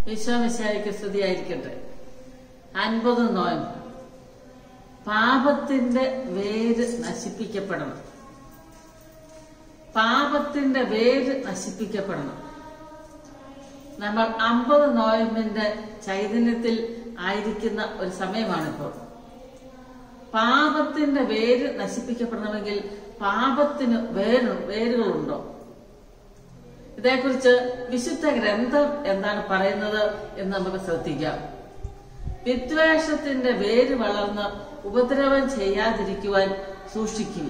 വിശ്വമിശായിക്ക് സ്തുതിയായിരിക്കട്ടെ അൻപത് നോയമ്പ് പാപത്തിന്റെ വേര് നശിപ്പിക്കപ്പെടണം പാപത്തിന്റെ വേര് നശിപ്പിക്കപ്പെടണം നമ്മൾ അമ്പത് നോയമ്പിന്റെ ചൈതന്യത്തിൽ ആയിരിക്കുന്ന ഒരു സമയമാണിപ്പോൾ പാപത്തിന്റെ വേര് നശിപ്പിക്കപ്പെടണമെങ്കിൽ പാപത്തിന് വേര് വേരുകളുണ്ടോ ഇതേക്കുറിച്ച് വിശുദ്ധ ഗ്രന്ഥം എന്താണ് പറയുന്നത് എന്ന് നമുക്ക് ശ്രദ്ധിക്കാം വിദ്വേഷത്തിന്റെ വേര് വളർന്ന് ഉപദ്രവം ചെയ്യാതിരിക്കുവാൻ സൂക്ഷിക്കുക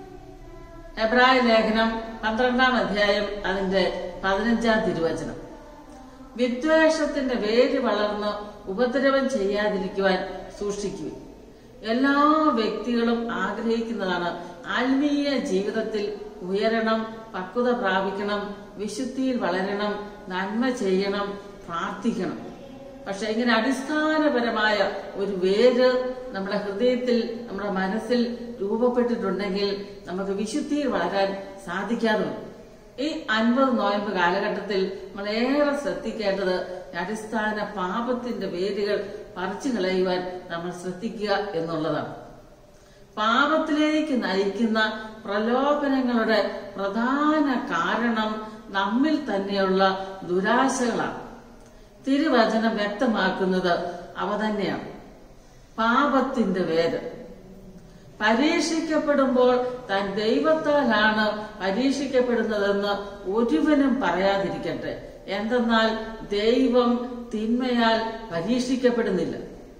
എബ്രായ ലേഖനം പന്ത്രണ്ടാം അധ്യായം അതിന്റെ പതിനഞ്ചാം തിരുവചനം വിദ്വേഷത്തിന്റെ വേര് വളർന്ന് ഉപദ്രവം ചെയ്യാതിരിക്കുവാൻ സൂക്ഷിക്കുക എല്ലാ വ്യക്തികളും ആഗ്രഹിക്കുന്നതാണ് ആത്മീയ ജീവിതത്തിൽ ഉയരണം പക്വത പ്രാപിക്കണം വിശുദ്ധിയിൽ വളരണം നന്മ ചെയ്യണം പ്രാർത്ഥിക്കണം പക്ഷെ ഇങ്ങനെ അടിസ്ഥാനപരമായ ഒരു വേര് നമ്മുടെ ഹൃദയത്തിൽ നമ്മുടെ മനസ്സിൽ രൂപപ്പെട്ടിട്ടുണ്ടെങ്കിൽ നമുക്ക് വിശുദ്ധിയിൽ വളരാൻ സാധിക്കാതെ വരും. ഈ അൻപത് നോയമ്പ് കാലഘട്ടത്തിൽ നമ്മൾ ഏറെ ശ്രദ്ധിക്കേണ്ടത് അടിസ്ഥാന പാപത്തിന്റെ വേരുകൾ പറിച്ചു കളയുവാൻ നമ്മൾ ശ്രദ്ധിക്കുക എന്നുള്ളതാണ് പാപത്തിലേക്ക് നയിക്കുന്ന പ്രലോഭനങ്ങളുടെ പ്രധാന കാരണം നമ്മിൽ തന്നെയുള്ള ദുരാശകളാണ് തിരുവചനം വ്യക്തമാക്കുന്നത് അവ തന്നെയാണ് പാപത്തിന്റെ വേര് പരീക്ഷിക്കപ്പെടുമ്പോൾ താൻ ദൈവത്താലാണ് പരീക്ഷിക്കപ്പെടുന്നതെന്ന് ഒരുവനും പറയാതിരിക്കട്ടെ എന്തെന്നാൽ ദൈവം തിന്മയാൽ പരീക്ഷിക്കപ്പെടുന്നില്ല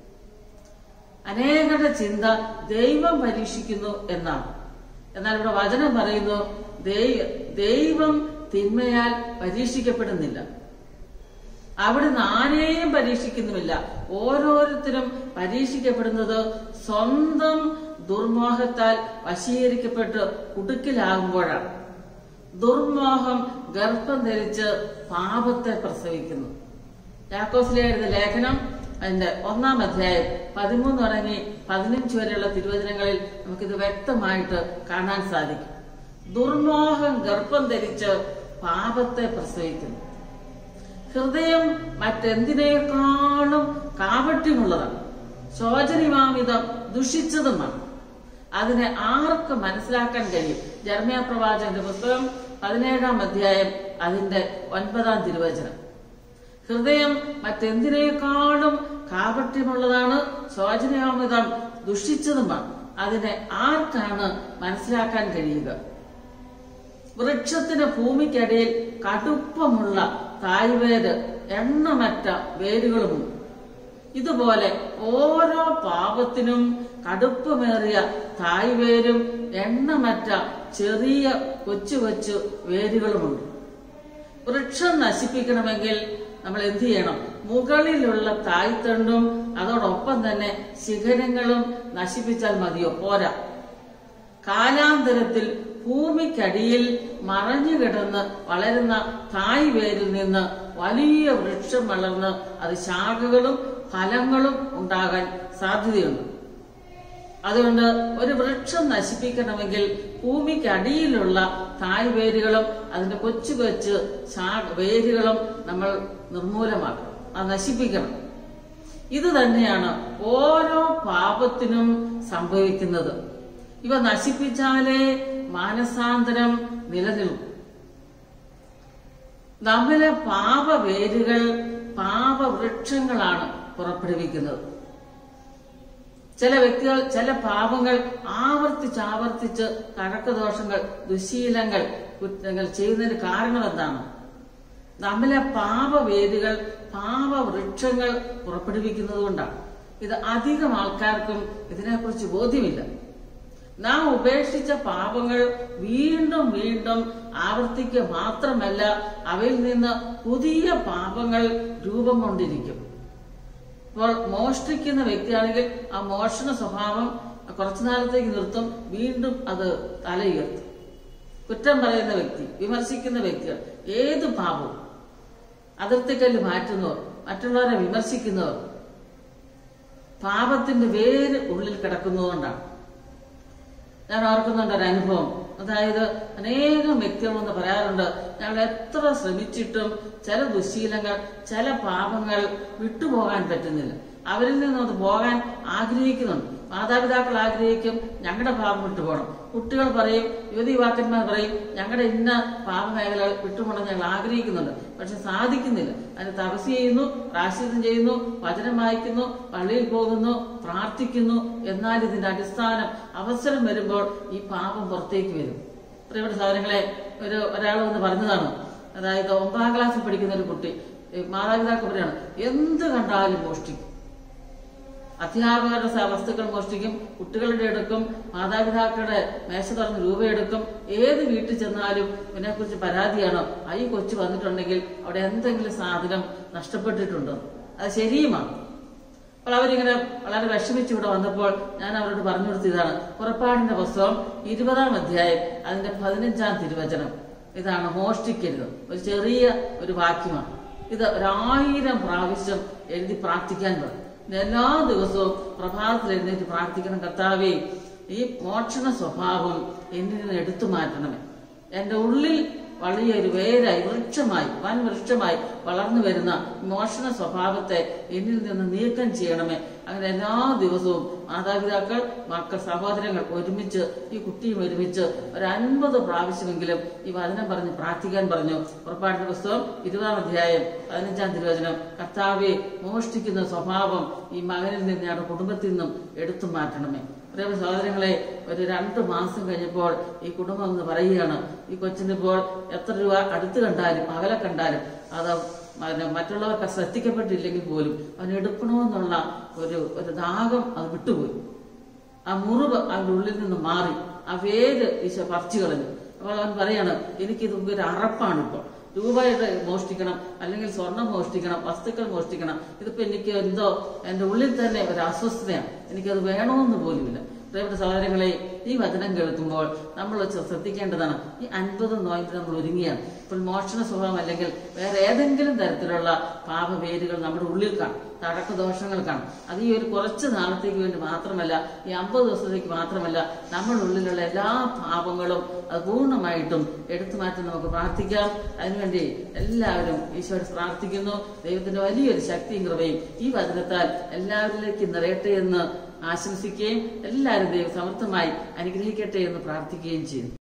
അനേകരുടെ ചിന്ത ദൈവം പരീക്ഷിക്കുന്നു എന്നാണ് എന്നാൽ ഇവിടെ വചനം പറയുന്നു ദൈ- ദൈവം തിന്മയാൽ പരീക്ഷിക്കപ്പെടുന്നില്ല അവിടുന്ന് ആരെയും പരീക്ഷിക്കുന്നുമില്ല ഓരോരുത്തരും പരീക്ഷിക്കപ്പെടുന്നത് സ്വന്തം ദുർമോഹത്താൽ വശീകരിക്കപ്പെട്ട് കുടുക്കിലാകുമ്പോഴാണ് ദുർമോഹം ഗർഭം ധരിച്ച് പാപത്തെ പ്രസവിക്കുന്നു യാക്കോസിലെ എഴുതിയ ലേഖനം അതിന്റെ ഒന്നാം അധ്യായം പതിമൂന്ന് തുടങ്ങി പതിനഞ്ച് വരെയുള്ള തിരുവചനങ്ങളിൽ നമുക്കിത് വ്യക്തമായിട്ട് കാണാൻ സാധിക്കും ദുർമോഹം ഗർഭം ധരിച്ച് പാപത്തെ പ്രസവിക്കുന്നു ഹൃദയം മറ്റെന്തിനേക്കാളും കാപട്യമുള്ളതാണ് ശോചനിമാമിതം ദുഷിച്ചതുമാണ് അതിനെ ആർക്ക് മനസ്സിലാക്കാൻ കഴിയും ജർമ്മിയ പ്രവാചകന്റെ പുസ്തകം പതിനേഴാം അധ്യായം അതിന്റെ ഒൻപതാം തിരുവചനം ഹൃദയം മറ്റെന്തിനേക്കാളും കാപട്യമുള്ളതാണ് ശോചനയാമിതം ദുഷിച്ചതുമാണ് അതിനെ ആർക്കാണ് മനസ്സിലാക്കാൻ കഴിയുക വൃക്ഷത്തിന് ഭൂമിക്കടിയിൽ കടുപ്പമുള്ള തായ്വേര് എണ്ണമറ്റ വേരുകളുമുണ്ട് ഇതുപോലെ ഓരോ പാപത്തിനും കടുപ്പമേറിയ തായ്വേരും എണ്ണമറ്റ ചെറിയ കൊച്ചു കൊച്ചു വേരുകളുമുണ്ട് വൃക്ഷം നശിപ്പിക്കണമെങ്കിൽ നമ്മൾ എന്ത് ചെയ്യണം മുകളിലുള്ള തായ്തണ്ടും അതോടൊപ്പം തന്നെ ശിഖരങ്ങളും നശിപ്പിച്ചാൽ മതിയോ പോരാ കാലാന്തരത്തിൽ ഭൂമിക്കടിയിൽ മറഞ്ഞു കിടന്ന് വളരുന്ന തായ് വേരിൽ നിന്ന് വലിയ വൃക്ഷം വളർന്ന് അത് ശാഖകളും ഫലങ്ങളും ഉണ്ടാകാൻ സാധ്യതയുണ്ട് അതുകൊണ്ട് ഒരു വൃക്ഷം നശിപ്പിക്കണമെങ്കിൽ ഭൂമിക്കടിയിലുള്ള തായ് വേരുകളും അതിന്റെ കൊച്ചു കൊച്ചു ശാഖ വേരുകളും നമ്മൾ നിർമൂലമാക്കണം അത് നശിപ്പിക്കണം ഇത് തന്നെയാണ് ഓരോ പാപത്തിനും സംഭവിക്കുന്നത് ഇവ നശിപ്പിച്ചാലേ മാനസാന്തരം നിലനിൽക്കും നമ്മിലെ പാപവേരുകൾ പാപവൃക്ഷങ്ങളാണ് പുറപ്പെടുവിക്കുന്നത് ചില വ്യക്തികൾ ചില പാപങ്ങൾ ആവർത്തിച്ച് ആവർത്തിച്ച് കഴക്കദോഷങ്ങൾ ദുശീലങ്ങൾ കുറ്റങ്ങൾ ചെയ്യുന്നതിന് കാരണം എന്താണ് നമ്മിലെ പാപവേരുകൾ പാപവൃക്ഷങ്ങൾ പുറപ്പെടുവിക്കുന്നത് കൊണ്ടാണ് ഇത് അധികം ആൾക്കാർക്കും ഇതിനെക്കുറിച്ച് ബോധ്യമില്ല നാം ഉപേക്ഷിച്ച പാപങ്ങൾ വീണ്ടും വീണ്ടും ആവർത്തിക്കുക മാത്രമല്ല അവയിൽ നിന്ന് പുതിയ പാപങ്ങൾ രൂപം കൊണ്ടിരിക്കും ഇപ്പോൾ മോഷ്ടിക്കുന്ന വ്യക്തിയാണെങ്കിൽ ആ മോഷണ സ്വഭാവം കുറച്ചു നാളത്തേക്ക് നിർത്തും വീണ്ടും അത് തലയുയർത്തും കുറ്റം പറയുന്ന വ്യക്തി വിമർശിക്കുന്ന വ്യക്തികൾ ഏത് പാപവും അതിർത്തിക്കല്ല് മാറ്റുന്നവർ മറ്റുള്ളവരെ വിമർശിക്കുന്നവർ പാപത്തിന്റെ വേര് ഉള്ളിൽ കിടക്കുന്നതുകൊണ്ടാണ് ഞാൻ ഓർക്കുന്നുണ്ട് ഒരു അനുഭവം അതായത് അനേകം വ്യക്തികളെന്ന് പറയാറുണ്ട് ഞങ്ങൾ എത്ര ശ്രമിച്ചിട്ടും ചില ദുശീലങ്ങൾ ചില പാപങ്ങൾ വിട്ടുപോകാൻ പറ്റുന്നില്ല അവരിൽ നിന്ന് അത് പോകാൻ ആഗ്രഹിക്കുന്നുണ്ട് മാതാപിതാക്കൾ ആഗ്രഹിക്കും ഞങ്ങളുടെ പാപം വിട്ടുപോകണം കുട്ടികൾ പറയും യുവതി യുവാക്കന്മാർ പറയും ഞങ്ങളുടെ ഇന്ന പാപമേഖല വിട്ടുപോകണം ഞങ്ങൾ ആഗ്രഹിക്കുന്നുണ്ട് പക്ഷെ സാധിക്കുന്നില്ല അതിന് തപസ് ചെയ്യുന്നു പ്രാശീതം ചെയ്യുന്നു വചനം വായിക്കുന്നു പള്ളിയിൽ പോകുന്നു പ്രാർത്ഥിക്കുന്നു എന്നാൽ ഇതിന്റെ അടിസ്ഥാനം അവസരം വരുമ്പോൾ ഈ പാപം പുറത്തേക്ക് വരും പ്രിയപ്പെട്ട സഹോദരങ്ങളെ ഒരു ഒരാൾ വന്ന് പറഞ്ഞതാണ് അതായത് ഒമ്പതാം ക്ലാസ്സിൽ പഠിക്കുന്ന ഒരു കുട്ടി ഈ മാതാപിതാക്കൾ പറയാണ് എന്ത് കണ്ടാലും മോഷ്ടിക്കും അധ്യാപകരുടെ സ- വസ്തുക്കൾ മോഷ്ടിക്കും കുട്ടികളുടെ എടുക്കും മാതാപിതാക്കളുടെ മേശ തുറന്ന് രൂപ എടുക്കും ഏത് വീട്ടിൽ ചെന്നാലും ഇതിനെക്കുറിച്ച് പരാതിയാണോ ആ ഈ കൊച്ചു വന്നിട്ടുണ്ടെങ്കിൽ അവിടെ എന്തെങ്കിലും സാധനം നഷ്ടപ്പെട്ടിട്ടുണ്ടോ അത് ശരിയുമാണ് അപ്പോൾ അവരിങ്ങനെ വളരെ വിഷമിച്ച് ഇവിടെ വന്നപ്പോൾ ഞാൻ അവരോട് പറഞ്ഞു കൊടുത്തതാണ് പുറപ്പാടിന്റെ പുസ്തകം ഇരുപതാം അധ്യായം അതിന്റെ പതിനഞ്ചാം തിരുവചനം ഇതാണ് മോഷ്ടിക്കരുത് ഒരു ചെറിയ ഒരു വാക്യമാണ് ഇത് ഒരായിരം പ്രാവശ്യം എഴുതി പ്രാർത്ഥിക്കാൻ പറയും എല്ലാ ദിവസവും പ്രഭാതത്തിൽ എഴുന്നേറ്റ് പ്രാർത്ഥിക്കണം കർത്താവേ ഈ മോക്ഷണ സ്വഭാവം എന്നിൽ നിന്ന് എടുത്തു മാറ്റണമേ എന്റെ ഉള്ളിൽ വലിയൊരു വേരായി വൃക്ഷമായി വൻ വൃക്ഷമായി വളർന്നു വരുന്ന മോഷണ സ്വഭാവത്തെ എന്നിൽ നിന്ന് നീക്കം ചെയ്യണമേ അങ്ങനെ എല്ലാ ദിവസവും മാതാപിതാക്കൾ മക്കൾ സഹോദരങ്ങൾ ഒരുമിച്ച് ഈ കുട്ടിയും ഒരുമിച്ച് ഒരു അൻപത് പ്രാവശ്യമെങ്കിലും ഈ വചനം പറഞ്ഞ് പ്രാർത്ഥിക്കാൻ പറഞ്ഞു പുറപ്പാടിന്റെ പുസ്തകം ഇരുപതാം അധ്യായം പതിനഞ്ചാം തിരുവചനം കർത്താവെ മോഷ്ടിക്കുന്ന സ്വഭാവം ഈ മകനിൽ നിന്ന് ഞങ്ങളുടെ കുടുംബത്തിൽ നിന്നും എടുത്തു മാറ്റണമേ പ്രിയ സഹോദരങ്ങളെ ഒരു രണ്ട് മാസം കഴിഞ്ഞപ്പോൾ ഈ കുടുംബം എന്ന് പറയുകയാണ് ഈ കൊച്ചിനിപ്പോൾ എത്ര രൂപ അടുത്ത് കണ്ടാലും അകലെ കണ്ടാലും അത് പിന്നെ മറ്റുള്ളവർക്ക് ശ്രദ്ധിക്കപ്പെട്ടില്ലെങ്കിൽ പോലും അവൻ എടുക്കണമെന്നുള്ള ഒരു ഒരു ദാഹം അത് വിട്ടുപോയി ആ മുറിവ് അവന്റെ ഉള്ളിൽ നിന്ന് മാറി ആ വേര് ഈശോ പറിച്ചു കളഞ്ഞു അപ്പോൾ അവൻ പറയാണ് എനിക്കിത് ഒരു അറപ്പാണ് ഇപ്പോൾ രൂപയുടെ മോഷ്ടിക്കണം അല്ലെങ്കിൽ സ്വർണം മോഷ്ടിക്കണം വസ്തുക്കൾ മോഷ്ടിക്കണം ഇതിപ്പോ എനിക്ക് എന്തോ എന്റെ ഉള്ളിൽ തന്നെ ഒരു അസ്വസ്ഥതയാണ് എനിക്കത് വേണമെന്ന് പോലുമില്ല പ്രിയപ്പെട്ട സഹോദരങ്ങളെ ഈ വചനം കേൾക്കുമ്പോൾ നമ്മൾ ശ്രദ്ധിക്കേണ്ടതാണ് ഈ അൻപത് നോയമ്പിന് നമ്മൾ ഒരുങ്ങിയാണ് ഇപ്പോൾ മോഷണ സ്വഭാവം അല്ലെങ്കിൽ വേറെ ഏതെങ്കിലും തരത്തിലുള്ള പാപവേരുകൾ നമ്മുടെ ഉള്ളിൽ കാണും തടക്ക ദോഷങ്ങൾ കാണും അത് ഈ ഒരു കുറച്ച് നാളത്തേക്ക് വേണ്ടി മാത്രമല്ല ഈ അമ്പത് ദിവസത്തേക്ക് മാത്രമല്ല നമ്മുടെ ഉള്ളിലുള്ള എല്ലാ പാപങ്ങളും അത് പൂർണ്ണമായിട്ടും എടുത്തു മാറ്റാൻ നമുക്ക് പ്രാർത്ഥിക്കാം അതിനുവേണ്ടി എല്ലാവരും ഈശോയോട് പ്രാർത്ഥിക്കുന്നു ദൈവത്തിന്റെ വലിയൊരു ശക്തിയും കൃപയും ഈ വചനത്താൽ എല്ലാവരിലേക്ക് നിറയട്ടെ എന്ന് ആശംസിക്കുകയും എല്ലാവരും ദൈവം സമർത്ഥമായി അനുഗ്രഹിക്കട്ടെ എന്ന് പ്രാർത്ഥിക്കുകയും ചെയ്യുന്നു